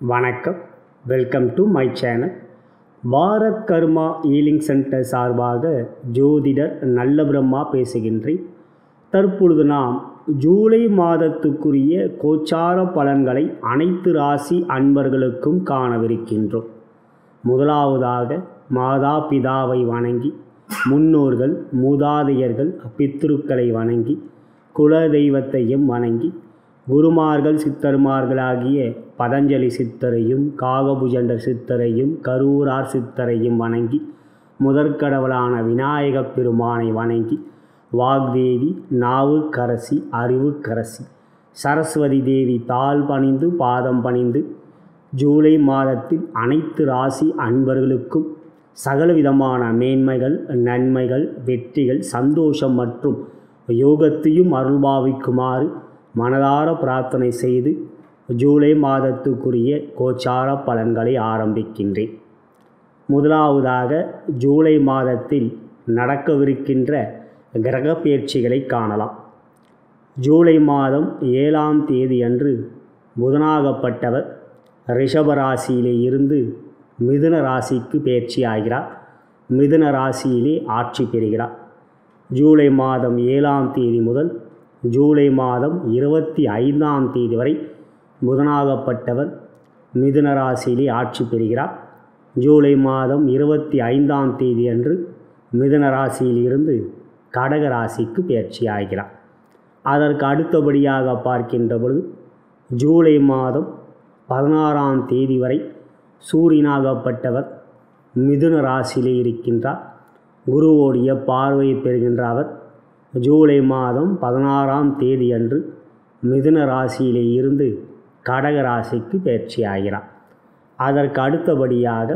வணக்கம் welcome to my channel Bharat Karma healing center சார்பாக ஜோதிடர் நல்ல பிரம்மா பேசுகின்றேன் தற்பொழுது நாம் ஜூலை மாதத்துக்குரிய கோச்சார பலன்களை அனைத்து ராசி அன்பர்களுக்கும் காணவிருக்கின்றோம் முதலாவதாக மாதா பிதாவை வணங்கி முன்னோர்கள் மூதாதையர்கள் பித்ருக்களை வணங்கி குல தெய்வத்தையும் வணங்கி குருமார்கள் சித்தர்மார்களாகிய பதஞ்சலி சித்தரையும் காகபுஜண்டர் சித்தரையும் கரூரார் சித்தரையும் வணங்கி முதற்கடவுளான விநாயகப் பெருமானை வணங்கி வாக்தேவி நாவுக்கரசி அறிவுக்கரசி சரஸ்வதி தேவி தாள் பணிந்து பாதம் பணிந்து ஜூலை மாதத்தில் அனைத்து ராசி அன்பர்களுக்கும் சகலவிதமான மேன்மைகள் நன்மைகள் வெற்றிகள் சந்தோஷம் மற்றும் யோகத்தையும் அருள்பாவிக்குமாறு மனதார பிரார்த்தனை செய்து ஜூலை மாதத்துக்குரிய கோச்சார பலன்களை ஆரம்பிக்கின்றேன் முதலாவதாக ஜூலை மாதத்தில் நடக்கவிருக்கின்ற கிரக பயிற்சிகளை காணலாம் ஜூலை மாதம் ஏழாம் தேதி அன்று புதனாகப்பட்டவர் ரிஷபராசியிலே இருந்து மிதுன ராசிக்கு பயிற்சி ஆகிறார் மிதுன ராசியிலே ஆட்சி பெறுகிறார் ஜூலை மாதம் ஏழாம் தேதி முதல் ஜூலை மாதம் இருபத்தி ஐந்தாம் தேதி வரை புதனாகப்பட்டவர் மிதுன ராசியிலே ஆட்சி பெறுகிறார் ஜூலை மாதம் இருபத்தி ஐந்தாம் தேதி அன்று மிதுன ராசியில் இருந்து கடக ராசிக்கு பயிற்சி ஆகிறார் அதற்கு அடுத்தபடியாக பார்க்கின்ற பொழுது ஜூலை மாதம் பதினாறாம் தேதி வரை சூரியனாகப்பட்டவர் மிதுன ராசியிலே இருக்கின்றார் குருவோடைய பார்வையை பெறுகின்ற அவர் ஜூலை மாதம் பதினாறாம் தேதி அன்று மிதுன ராசியிலே இருந்து கடக ராசிக்கு பயிற்சி ஆகிறார் அதற்கு அடுத்தபடியாக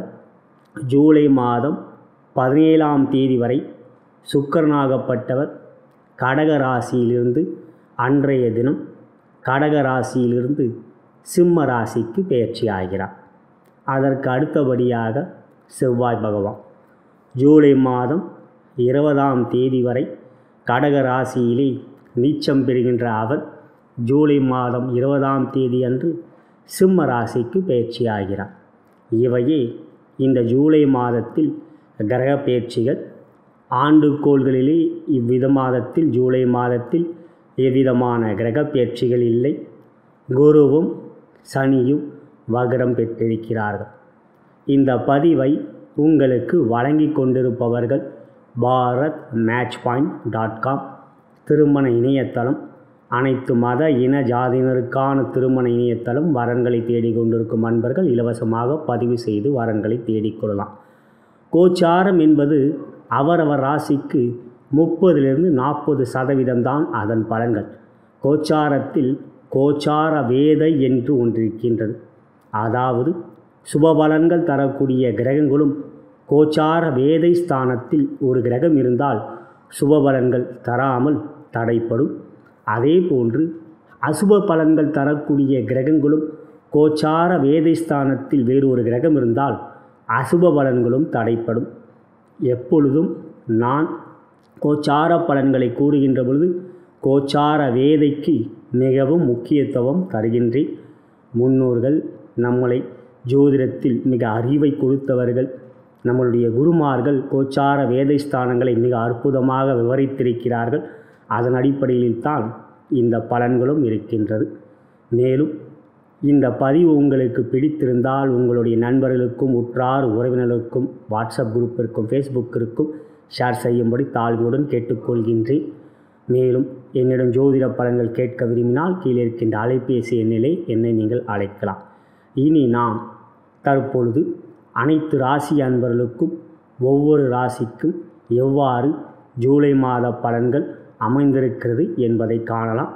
ஜூலை மாதம் பதினேழாம் தேதி வரை சுக்கரனாகப்பட்டவர் கடக ராசியிலிருந்து அன்றைய தினம் கடக ராசியிலிருந்து சிம்ம ராசிக்கு பயிற்சி ஆகிறார் அதற்கு அடுத்தபடியாக செவ்வாய் பகவான் ஜூலை மாதம் இருபதாம் தேதி வரை கடக ராசியிலே நீச்சம் பெறுகின்ற அவர் ஜூலை மாதம் இருபதாம் தேதி அன்று சிம்ம ராசிக்கு பயிற்சி ஆகிறார் இவையே இந்த ஜூலை மாதத்தில் கிரக பயிற்சிகள் ஆண்டுகோள்களிலே இவ்வித மாதத்தில் ஜூலை மாதத்தில் எவ்விதமான கிரக பயிற்சிகள் இல்லை குருவும் சனியும் வகரம் பெற்றிருக்கிறார்கள் இந்த பதிவை உங்களுக்கு வழங்கி கொண்டிருப்பவர்கள் Bharat match point dot com திருமண இணையதளம் அனைத்து மத இன ஜாதியினருக்கான திருமண இணையதளம் வரன்களை தேடிக்கொண்டிருக்கும் அன்பர்கள் இலவசமாக பதிவு செய்து வரன்களை தேடிக்கொள்ளலாம் கோச்சாரம் என்பது அவரவர் ராசிக்கு முப்பதிலிருந்து நாற்பது சதவீதம்தான் அதன் பலன்கள் கோச்சாரத்தில் கோச்சார வேதை என்று ஒன்றிருக்கின்றது அதாவது சுபபலன்கள் தரக்கூடிய கிரகங்களும் கோச்சார வேதை ஸ்தானத்தில் ஒரு கிரகம் இருந்தால் சுபபலன்கள் தராமல் தடைப்படும் அதே போன்று அசுப பலன்கள் தரக்கூடிய கிரகங்களும் கோச்சார வேதை ஸ்தானத்தில் வேறு ஒரு கிரகம் இருந்தால் அசுப பலன்களும் தடைப்படும் எப்பொழுதும் நான் கோச்சார பலன்களை கூறுகின்ற பொழுது கோச்சார வேதைக்கு மிகவும் முக்கியத்துவம் தருகின்றேன் முன்னோர்கள் நம்மளை ஜோதிடத்தில் மிக அறிவை கொடுத்தவர்கள் நம்மளுடைய குருமார்கள் கோச்சார வேதை ஸ்தானங்களை மிக அற்புதமாக விவரித்திருக்கிறார்கள் அதன் அடிப்படையில் தான் இந்த பலன்களும் இருக்கின்றது மேலும் இந்த பதிவு உங்களுக்கு பிடித்திருந்தால் உங்களுடைய நண்பர்களுக்கும் உற்றார் உறவினர்களுக்கும் வாட்ஸ்அப் குரூப்பிற்கும் ஃபேஸ்புக்கிற்கும் ஷேர் செய்யும்படி தாழ்வுடன் கேட்டுக்கொள்கின்றேன் மேலும் என்னிடம் ஜோதிட பலன்கள் கேட்க விரும்பினால் கீழே இருக்கின்ற அலைபேசி எண்ணிலே என்னை நீங்கள் அழைக்கலாம் இனி நாம் தற்பொழுது அனைத்து ராசி அன்பர்களுக்கும் ஒவ்வொரு ராசிக்கும் எவ்வாறு ஜூலை மாத பலன்கள் அமைந்திருக்கிறது என்பதை காணலாம்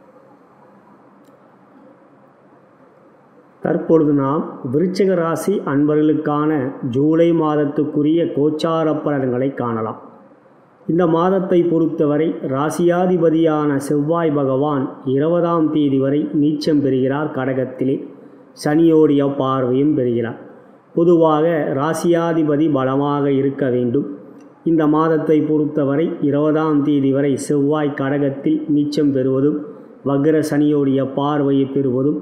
தற்பொழுது நாம் விருச்சிக ராசி அன்பர்களுக்கான ஜூலை மாதத்துக்குரிய கோச்சார பலன்களை காணலாம் இந்த மாதத்தை பொறுத்தவரை ராசியாதிபதியான செவ்வாய் பகவான் இருபதாம் தேதி வரை நீச்சம் பெறுகிறார் கடகத்திலே சனியோடைய பார்வையும் பெறுகிறார் பொதுவாக ராசியாதிபதி பலமாக இருக்க வேண்டும் இந்த மாதத்தை பொறுத்தவரை இருபதாம் தேதி வரை செவ்வாய் கடகத்தில் நீச்சம் பெறுவதும் வக்ர சனியோடைய பார்வையை பெறுவதும்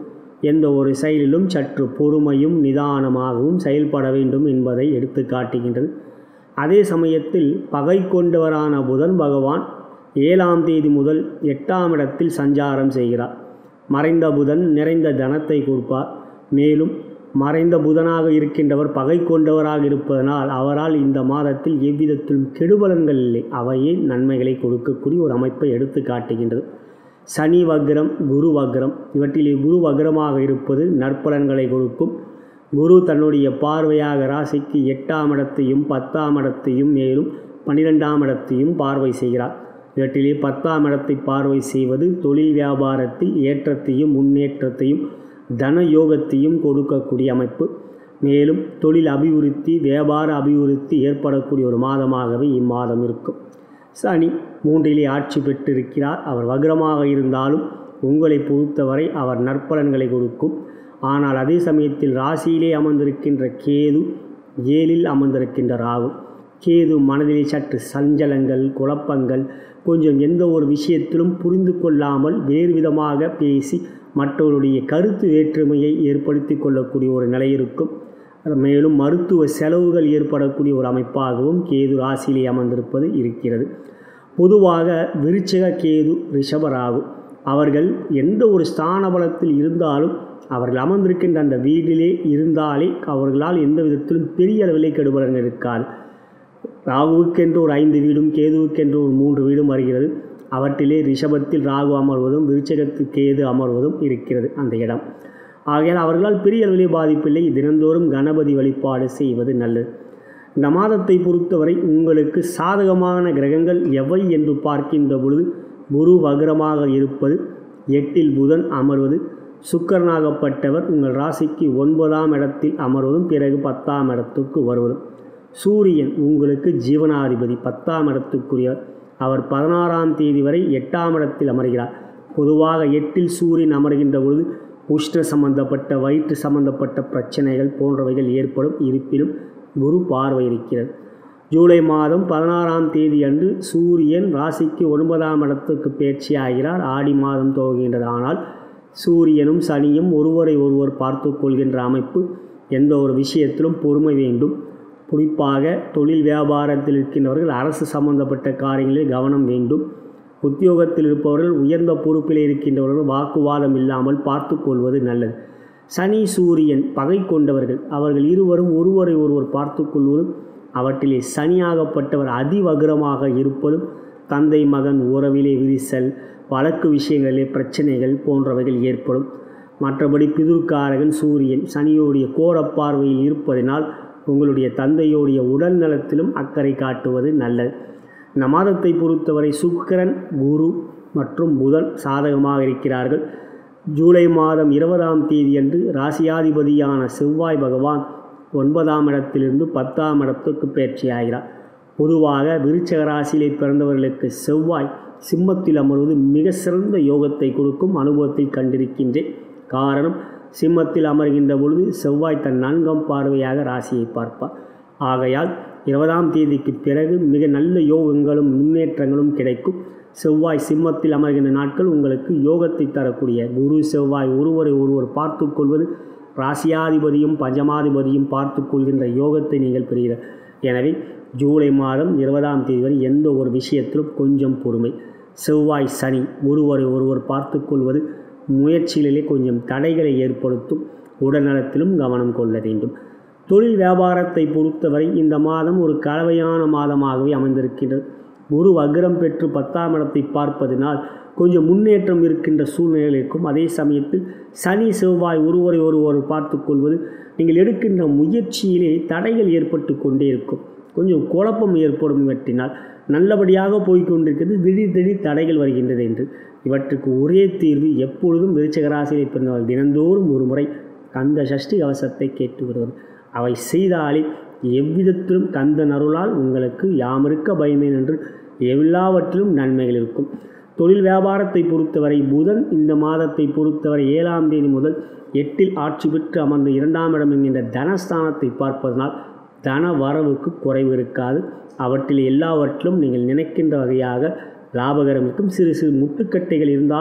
எந்த ஒரு செயலிலும் சற்று பொறுமையும் நிதானமாகவும் செயல்பட வேண்டும் என்பதை எடுத்து காட்டுகின்றது அதே சமயத்தில் பகை கொண்டவரான புதன் பகவான் ஏழாம் தேதி முதல் எட்டாம் இடத்தில் சஞ்சாரம் செய்கிறார் மறைந்த புதன் நிறைந்த தனத்தை கொடுப்பார் மேலும் மறைந்த புதனாக இருக்கின்றவர் பகை கொண்டவராக இருப்பதனால் அவரால் இந்த மாதத்தில் எவ்விதத்திலும் கெடுபலன்கள் இல்லை அவையே நன்மைகளை கொடுக்கக்கூடிய ஒரு அமைப்பை எடுத்து காட்டுகின்றது சனி வக்ரம் குரு வக்ரம் இவற்றிலே குரு வக்ரமாக இருப்பது நற்பலன்களை கொடுக்கும் குரு தன்னுடைய பார்வையாக ராசிக்கு எட்டாம் இடத்தையும் பத்தாம் இடத்தையும் மேலும் பன்னிரெண்டாம் இடத்தையும் பார்வை செய்கிறார் இவற்றிலே பத்தாம் இடத்தை பார்வை செய்வது தொழில் வியாபாரத்தில் ஏற்றத்தையும் முன்னேற்றத்தையும் தன யோகத்தையும் கொடுக்கக்கூடிய அமைப்பு மேலும் தொழில் அபிவிருத்தி வியாபார அபிவிருத்தி ஏற்படக்கூடிய ஒரு மாதமாகவே இம்மாதம் இருக்கும் சனி மூன்றிலே ஆட்சி பெற்றிருக்கிறார் அவர் வக்ரமாக இருந்தாலும் உங்களை பொறுத்தவரை அவர் நற்பலன்களை கொடுக்கும் ஆனால் அதே சமயத்தில் ராசியிலே அமர்ந்திருக்கின்ற கேது ஏழில் அமர்ந்திருக்கின்ற ராகு கேது மனதிலே சற்று சஞ்சலங்கள் குழப்பங்கள் கொஞ்சம் எந்த ஒரு விஷயத்திலும் புரிந்து கொள்ளாமல் வேறு விதமாக பேசி மற்றவருடைய கருத்து வேற்றுமையை ஏற்படுத்தி கொள்ளக்கூடிய ஒரு நிலை இருக்கும் மேலும் மருத்துவ செலவுகள் ஏற்படக்கூடிய ஒரு அமைப்பாகவும் கேது ராசியிலே அமர்ந்திருப்பது இருக்கிறது பொதுவாக விருச்சக கேது ரிஷபராகு அவர்கள் எந்த ஒரு ஸ்தான பலத்தில் இருந்தாலும் அவர்கள் அமர்ந்திருக்கின்ற அந்த வீட்டிலே இருந்தாலே அவர்களால் எந்த விதத்திலும் பெரிய அளவிலே கெடுபலன் இருக்காது ராகுவுக்கென்று ஒரு ஐந்து வீடும் கேதுவுக்கென்று ஒரு மூன்று வீடும் வருகிறது அவற்றிலே ரிஷபத்தில் ராகு அமர்வதும் விருச்சகத்து கேது அமர்வதும் இருக்கிறது அந்த இடம் ஆகையால் அவர்களால் பெரிய அளவிலே பாதிப்பில்லை தினந்தோறும் கணபதி வழிபாடு செய்வது நல்லது இந்த மாதத்தை பொறுத்தவரை உங்களுக்கு சாதகமான கிரகங்கள் எவை என்று பார்க்கின்ற பொழுது குரு வக்ரமாக இருப்பது எட்டில் புதன் அமர்வது சுக்கரனாகப்பட்டவர் உங்கள் ராசிக்கு ஒன்பதாம் இடத்தில் அமர்வதும் பிறகு பத்தாம் இடத்துக்கு வருவதும் சூரியன் உங்களுக்கு ஜீவனாதிபதி பத்தாம் இடத்துக்குரியவர் அவர் பதினாறாம் தேதி வரை எட்டாம் இடத்தில் அமர்கிறார் பொதுவாக எட்டில் சூரியன் அமர்கின்ற பொழுது உஷ்ண சம்பந்தப்பட்ட வயிற்று சம்பந்தப்பட்ட பிரச்சனைகள் போன்றவைகள் ஏற்படும் இருப்பினும் குரு பார்வை இருக்கிறது ஜூலை மாதம் பதினாறாம் தேதி அன்று சூரியன் ராசிக்கு ஒன்பதாம் இடத்துக்கு பேச்சு ஆகிறார் ஆடி மாதம் துவங்குகின்றது ஆனால் சூரியனும் சனியும் ஒருவரை ஒருவர் பார்த்து கொள்கின்ற அமைப்பு எந்த ஒரு விஷயத்திலும் பொறுமை வேண்டும் குறிப்பாக தொழில் வியாபாரத்தில் இருக்கின்றவர்கள் அரசு சம்பந்தப்பட்ட காரியங்களில் கவனம் வேண்டும் உத்தியோகத்தில் இருப்பவர்கள் உயர்ந்த பொறுப்பில் இருக்கின்றவர்கள் வாக்குவாதம் இல்லாமல் பார்த்து கொள்வது நல்லது சனி சூரியன் பகை கொண்டவர்கள் அவர்கள் இருவரும் ஒருவரை ஒருவர் பார்த்து கொள்வதும் அவற்றிலே சனியாகப்பட்டவர் அதிவக்ரமாக இருப்பதும் தந்தை மகன் உறவிலே விரிசல் வழக்கு விஷயங்களிலே பிரச்சனைகள் போன்றவைகள் ஏற்படும் மற்றபடி பிதுர்காரகன் சூரியன் சனியோடைய கோரப்பார்வையில் இருப்பதினால் உங்களுடைய தந்தையோடைய உடல் நலத்திலும் அக்கறை காட்டுவது நல்லது இந்த மாதத்தை பொறுத்தவரை சுக்கிரன் குரு மற்றும் புதன் சாதகமாக இருக்கிறார்கள் ஜூலை மாதம் இருபதாம் தேதியன்று ராசியாதிபதியான செவ்வாய் பகவான் ஒன்பதாம் இடத்திலிருந்து பத்தாம் இடத்துக்கு பயிற்சியாகிறார் பொதுவாக விருச்சக ராசியிலே பிறந்தவர்களுக்கு செவ்வாய் சிம்மத்தில் அமர்வது மிக சிறந்த யோகத்தை கொடுக்கும் அனுபவத்தை கண்டிருக்கின்றேன் காரணம் சிம்மத்தில் அமர்கின்ற பொழுது செவ்வாய் தன் நான்காம் பார்வையாக ராசியை பார்ப்பார் ஆகையால் இருபதாம் தேதிக்கு பிறகு மிக நல்ல யோகங்களும் முன்னேற்றங்களும் கிடைக்கும் செவ்வாய் சிம்மத்தில் அமர்கின்ற நாட்கள் உங்களுக்கு யோகத்தை தரக்கூடிய குரு செவ்வாய் ஒருவரை ஒருவர் பார்த்து கொள்வது ராசியாதிபதியும் பஞ்சமாதிபதியும் பார்த்து கொள்கின்ற யோகத்தை நீங்கள் பெறுகிறீர்கள் எனவே ஜூலை மாதம் இருபதாம் தேதி வரை எந்த ஒரு விஷயத்திலும் கொஞ்சம் பொறுமை செவ்வாய் சனி ஒருவரை ஒருவர் பார்த்து கொள்வது முயற்சிகளிலே கொஞ்சம் தடைகளை ஏற்படுத்தும் உடல்நலத்திலும் கவனம் கொள்ள வேண்டும் தொழில் வியாபாரத்தை பொறுத்தவரை இந்த மாதம் ஒரு கலவையான மாதமாகவே அமைந்திருக்கின்றது குரு வக்ரம் பெற்று பத்தாம் இடத்தை பார்ப்பதனால் கொஞ்சம் முன்னேற்றம் இருக்கின்ற சூழ்நிலைகள் இருக்கும் அதே சமயத்தில் சனி செவ்வாய் ஒருவரை ஒருவர் பார்த்து கொள்வது நீங்கள் எடுக்கின்ற முயற்சியிலே தடைகள் ஏற்பட்டு கொண்டே இருக்கும் கொஞ்சம் குழப்பம் ஏற்படும் இவற்றினால் நல்லபடியாக போய்கொண்டிருக்கிறது திடீர் திடீர் தடைகள் வருகின்றது என்று இவற்றுக்கு ஒரே தீர்வு எப்பொழுதும் விருச்சகராசியை பிறந்தவர்கள் தினந்தோறும் ஒரு முறை கந்த சஷ்டி கவசத்தை கேட்டு வருவது அவை செய்தாலே எவ்விதத்திலும் கந்தன் அருளால் உங்களுக்கு யாமிருக்க பயமேன் என்று எல்லாவற்றிலும் நன்மைகள் இருக்கும் தொழில் வியாபாரத்தை பொறுத்தவரை புதன் இந்த மாதத்தை பொறுத்தவரை ஏழாம் தேதி முதல் எட்டில் ஆட்சி பெற்று அமர்ந்த இரண்டாம் இடம் என்கின்ற தனஸ்தானத்தை பார்ப்பதனால் தன வரவுக்கு குறைவு இருக்காது அவற்றில் எல்லாவற்றிலும் நீங்கள் நினைக்கின்ற வகையாக லாபகரம் இருக்கும் சிறு சிறு முட்டுக்கட்டைகள் இருந்தாலும்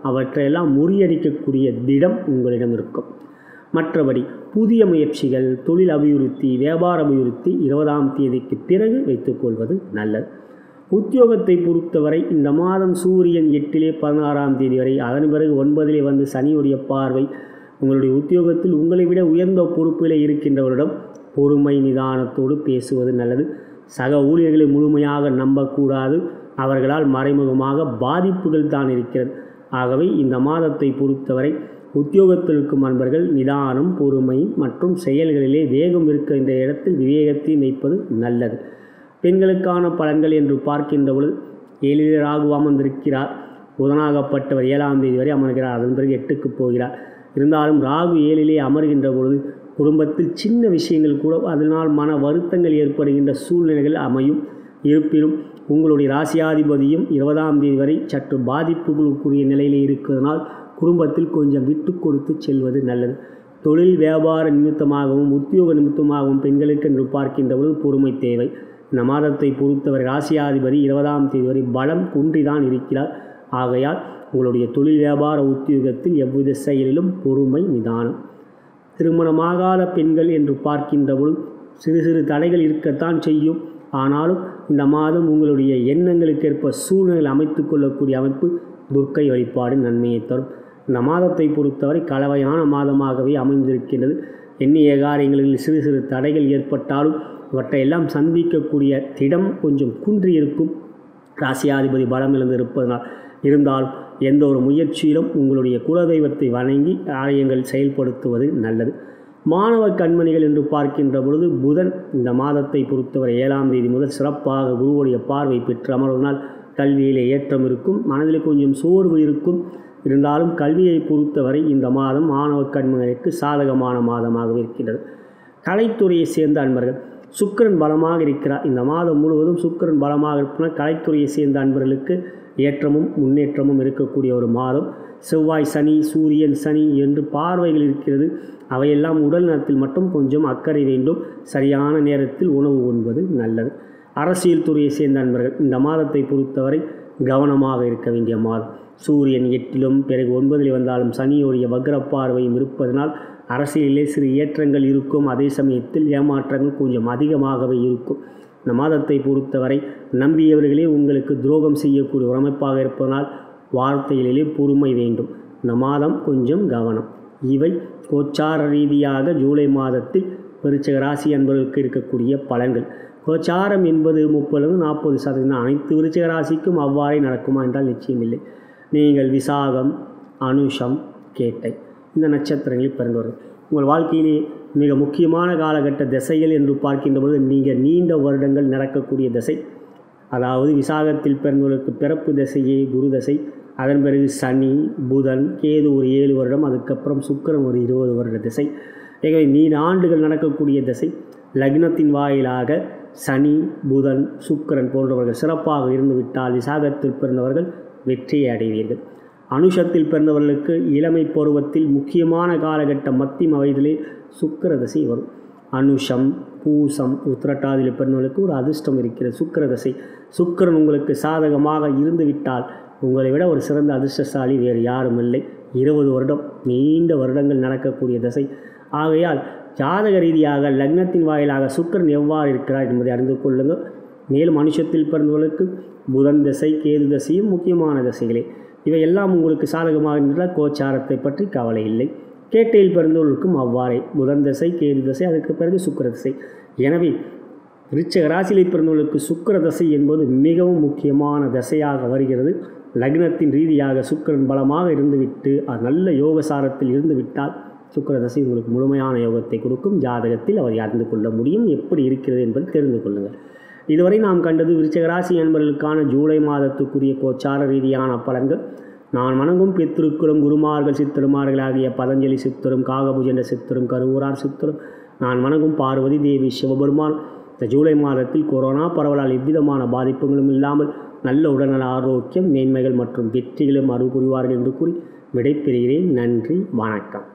அவற்றையெல்லாம் முறியடிக்கக்கூடிய திடம் உங்களிடம் இருக்கும் மற்றபடி புதிய முயற்சிகள் தொழில் அபிவிருத்தி வியாபார அபிவிருத்தி இருபதாம் தேதிக்கு பிறகு வைத்துக்கொள்வது நல்லது உத்தியோகத்தை பொறுத்தவரை இந்த மாதம் சூரியன் எட்டிலே பதினாறாம் தேதி வரை அதன் பிறகு ஒன்பதிலே வந்து சனியுடைய பார்வை உங்களுடைய உத்தியோகத்தில் உங்களை விட உயர்ந்த பொறுப்பில் இருக்கின்றவரிடம் பொறுமை நிதானத்தோடு பேசுவது நல்லது சக ஊழியர்களை முழுமையாக நம்பக்கூடாது அவர்களால் மறைமுகமாக பாதிப்புகள் தான் இருக்கிறது ஆகவே இந்த மாதத்தை பொறுத்தவரை உத்தியோகத்தில் இருக்கும் அன்பர்கள் நிதானம் பொறுமை மற்றும் செயல்களிலே வேகம் இருக்கின்ற இடத்தில் விவேகத்தை வைப்பது நல்லது பெண்களுக்கான பலன்கள் என்று பார்க்கின்ற பொழுது ஏழில் ராகு அமர்ந்திருக்கிறார் புதனாகப்பட்டவர் ஏழாம் தேதி வரை அமர்கிறார் அதன் பிறகு எட்டுக்கு போகிறார் இருந்தாலும் ராகு ஏழிலே அமர்கின்ற பொழுது குடும்பத்தில் சின்ன விஷயங்கள் கூட அதனால் மன வருத்தங்கள் ஏற்படுகின்ற சூழ்நிலைகள் அமையும் இருப்பினும் உங்களுடைய ராசியாதிபதியும் இருபதாம் தேதி வரை சற்று பாதிப்புகளுக்குரிய நிலையில் இருக்கிறதுனால் குடும்பத்தில் கொஞ்சம் விட்டு கொடுத்து செல்வது நல்லது தொழில் வியாபார நிமித்தமாகவும் உத்தியோக நிமித்தமாகவும் பெண்களுக்கு என்று பார்க்கின்ற பொழுது பொறுமை தேவை இந்த மாதத்தை பொறுத்தவரை ராசியாதிபதி இருபதாம் தேதி வரை பலம் குன்றிதான் இருக்கிறார் ஆகையால் உங்களுடைய தொழில் வியாபார உத்தியோகத்தில் எவ்வித செயலிலும் பொறுமை நிதானம் திருமணமாகாத பெண்கள் என்று பார்க்கின்ற பொழுது சிறு சிறு தடைகள் இருக்கத்தான் செய்யும் ஆனாலும் இந்த மாதம் உங்களுடைய எண்ணங்களுக்கேற்ப சூழ்நிலை அமைத்து கொள்ளக்கூடிய அமைப்பு துர்க்கை வழிபாடு நன்மையை தரும் இந்த மாதத்தை பொறுத்தவரை கலவையான மாதமாகவே அமைந்திருக்கின்றது எண்ணிய காரியங்களில் சிறு சிறு தடைகள் ஏற்பட்டாலும் அவற்றையெல்லாம் சந்திக்கக்கூடிய திடம் கொஞ்சம் குன்றி இருக்கும் ராசியாதிபதி பலம் இழந்து இருப்பதனால் இருந்தாலும் எந்த ஒரு முயற்சியிலும் உங்களுடைய குலதெய்வத்தை வணங்கி ஆலயங்கள் செயல்படுத்துவது நல்லது மாணவ கண்மணிகள் என்று பார்க்கின்ற பொழுது புதன் இந்த மாதத்தை பொறுத்தவரை ஏழாம் தேதி முதல் சிறப்பாக குருவுடைய பார்வை பெற்று அமர்வதனால் கல்வியிலே ஏற்றம் இருக்கும் மனதில் கொஞ்சம் சோர்வு இருக்கும் இருந்தாலும் கல்வியை பொறுத்தவரை இந்த மாதம் மாணவ கண்மணிகளுக்கு சாதகமான மாதமாகவே இருக்கின்றது கலைத்துறையை சேர்ந்த அன்பர்கள் சுக்கரன் பலமாக இருக்கிறார் இந்த மாதம் முழுவதும் சுக்கரன் பலமாக இருப்பதால் கலைத்துறையை சேர்ந்த அன்பர்களுக்கு ஏற்றமும் முன்னேற்றமும் இருக்கக்கூடிய ஒரு மாதம் செவ்வாய் சனி சூரியன் சனி என்று பார்வைகள் இருக்கிறது அவையெல்லாம் உடல் நலத்தில் மட்டும் கொஞ்சம் அக்கறை வேண்டும் சரியான நேரத்தில் உணவு உண்பது நல்லது அரசியல் துறையை சேர்ந்த நண்பர்கள் இந்த மாதத்தை பொறுத்தவரை கவனமாக இருக்க வேண்டிய மாதம் சூரியன் எட்டிலும் பிறகு ஒன்பதில் வந்தாலும் சனியோடைய வக்ர பார்வையும் இருப்பதனால் அரசியலிலே சிறு ஏற்றங்கள் இருக்கும் அதே சமயத்தில் ஏமாற்றங்கள் கொஞ்சம் அதிகமாகவே இருக்கும் இந்த மாதத்தை பொறுத்தவரை நம்பியவர்களே உங்களுக்கு துரோகம் செய்யக்கூடிய ஒரு அமைப்பாக இருப்பதனால் வார்த்தைகளிலே பொறுமை வேண்டும் இந்த மாதம் கொஞ்சம் கவனம் இவை கோச்சார ரீதியாக ஜூலை மாதத்தில் விருச்சக ராசி என்பவர்களுக்கு இருக்கக்கூடிய பலன்கள் கோச்சாரம் என்பது முப்பது நாற்பது சதவீதம் அனைத்து விருச்சக ராசிக்கும் அவ்வாறே நடக்குமா என்றால் நிச்சயமில்லை நீங்கள் விசாகம் அனுஷம் கேட்டை இந்த நட்சத்திரங்களில் பிறந்தவர்கள் உங்கள் வாழ்க்கையிலே மிக முக்கியமான காலகட்ட திசைகள் என்று பார்க்கின்ற பொழுது நீங்கள் நீண்ட வருடங்கள் நடக்கக்கூடிய திசை அதாவது விசாகத்தில் பிறந்தவர்களுக்கு பிறப்பு திசையே குரு தசை அதன் பிறகு சனி புதன் கேது ஒரு ஏழு வருடம் அதுக்கப்புறம் சுக்கிரன் ஒரு இருபது வருட திசை ஆகவே நீண்ட ஆண்டுகள் நடக்கக்கூடிய திசை லக்னத்தின் வாயிலாக சனி புதன் சுக்கிரன் போன்றவர்கள் சிறப்பாக இருந்துவிட்டால் விசாகத்தில் பிறந்தவர்கள் வெற்றியை அடைவீர்கள் அனுஷத்தில் பிறந்தவர்களுக்கு இளமை பருவத்தில் முக்கியமான காலகட்டம் மத்திய வயதிலே சுக்கிர தசை வரும் அனுஷம் பூசம் உத்திரட்டாதியில் பிறந்தவர்களுக்கு ஒரு அதிர்ஷ்டம் இருக்கிறது சுக்கிர தசை சுக்கிரன் உங்களுக்கு சாதகமாக இருந்துவிட்டால் உங்களை விட ஒரு சிறந்த அதிர்ஷ்டசாலி வேறு யாரும் இல்லை இருபது வருடம் நீண்ட வருடங்கள் நடக்கக்கூடிய தசை ஆகையால் ஜாதக ரீதியாக லக்னத்தின் வாயிலாக சுக்கிரன் எவ்வாறு இருக்கிறார் என்பதை அறிந்து கொள்ளுங்கள் மேலும் மனுஷத்தில் பிறந்தவர்களுக்கு புதன் தசை கேது தசையும் முக்கியமான தசைகளே இவை எல்லாம் உங்களுக்கு சாதகமாக இருந்தால் கோச்சாரத்தை பற்றி கவலை இல்லை கேட்டையில் பிறந்தவர்களுக்கும் அவ்வாறே புதன் தசை கேது தசை அதுக்கு பிறகு சுக்கிர தசை எனவே விருச்சக ராசியில் பிறந்தவர்களுக்கு சுக்கிர தசை என்பது மிகவும் முக்கியமான தசையாக வருகிறது லக்னத்தின் ரீதியாக சுக்கிரன் பலமாக இருந்துவிட்டு அது நல்ல யோகசாரத்தில் இருந்துவிட்டால் சுக்கிர தசை உங்களுக்கு முழுமையான யோகத்தை கொடுக்கும் ஜாதகத்தில் அவர் அறிந்து கொள்ள முடியும் எப்படி இருக்கிறது என்பதை தெரிந்து கொள்ளுங்கள் இதுவரை நாம் கண்டது விருச்சக ராசி என்பவர்களுக்கான ஜூலை மாதத்துக்குரிய கோச்சார ரீதியான பலன்கள் நான் வணங்கும் பித்திருக்குறும் குருமார்கள் சித்திருமார்கள் ஆகிய பதஞ்சலி சித்தரும் காகபுஜண்ட சித்தரும் கருவூரார் சித்தரும் நான் வணங்கும் பார்வதி தேவி சிவபெருமான் இந்த ஜூலை மாதத்தில் கொரோனா பரவலால் எவ்விதமான பாதிப்புகளும் இல்லாமல் நல்ல உடல்நல ஆரோக்கியம் மேன்மைகள் மற்றும் வெற்றிகளும் அருள் புரிவார்கள் என்று கூறி விடைபெறுகிறேன் நன்றி வணக்கம்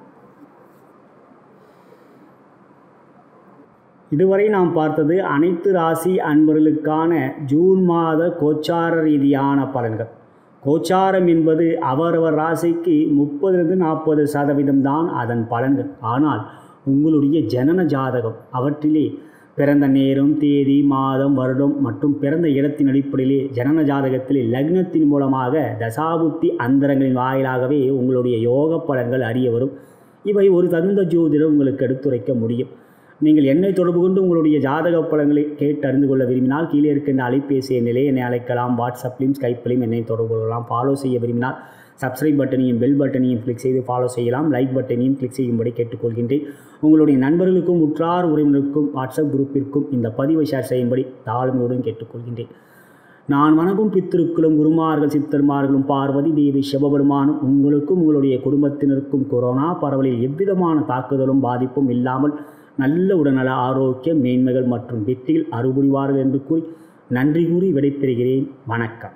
இதுவரை நாம் பார்த்தது அனைத்து ராசி அன்பர்களுக்கான ஜூன் மாத கோச்சார ரீதியான பலன்கள் கோச்சாரம் என்பது அவரவர் ராசிக்கு முப்பதிலிருந்து நாற்பது சதவீதம் தான் அதன் பலன்கள் ஆனால் உங்களுடைய ஜனன ஜாதகம் அவற்றிலே பிறந்த நேரம் தேதி மாதம் வருடம் மற்றும் பிறந்த இடத்தின் அடிப்படையிலே ஜனன ஜாதகத்திலே லக்னத்தின் மூலமாக தசாபுத்தி அந்தரங்களின் வாயிலாகவே உங்களுடைய யோக பலன்கள் அறிய வரும் இவை ஒரு தகுந்த ஜோதிடம் உங்களுக்கு எடுத்துரைக்க முடியும் நீங்கள் என்னை தொடர்பு கொண்டு உங்களுடைய ஜாதக பலன்களை கேட்டு அறிந்து கொள்ள விரும்பினால் கீழே இருக்கின்ற அலைபேசி எண்ணிலே என்னை அழைக்கலாம் வாட்ஸ்அப்லையும் ஸ்கைப்லையும் என்னை தொடர்பு கொள்ளலாம் ஃபாலோ செய்ய விரும்பினால் சப்ஸ்கிரைப் பட்டனையும் பெல் பட்டனையும் கிளிக் செய்து ஃபாலோ செய்யலாம் லைக் பட்டனையும் கிளிக் செய்யும்படி கேட்டுக்கொள்கின்றேன் உங்களுடைய நண்பர்களுக்கும் உற்றார் உறவினருக்கும் வாட்ஸ்அப் குரூப்பிற்கும் இந்த பதிவை ஷேர் செய்யும்படி தாழ்மையுடன் கேட்டுக்கொள்கின்றேன் நான் வணங்கும் பித்திருக்களும் குருமார்கள் சித்தர்மார்களும் பார்வதி தேவி சிவபெருமானும் உங்களுக்கும் உங்களுடைய குடும்பத்தினருக்கும் கொரோனா பரவலில் எவ்விதமான தாக்குதலும் பாதிப்பும் இல்லாமல் நல்ல உடல்நல ஆரோக்கிய மேன்மைகள் மற்றும் வெற்றியில் அறுபுரிவார்கள் என்று கூறி நன்றி கூறி விடைபெறுகிறேன் வணக்கம்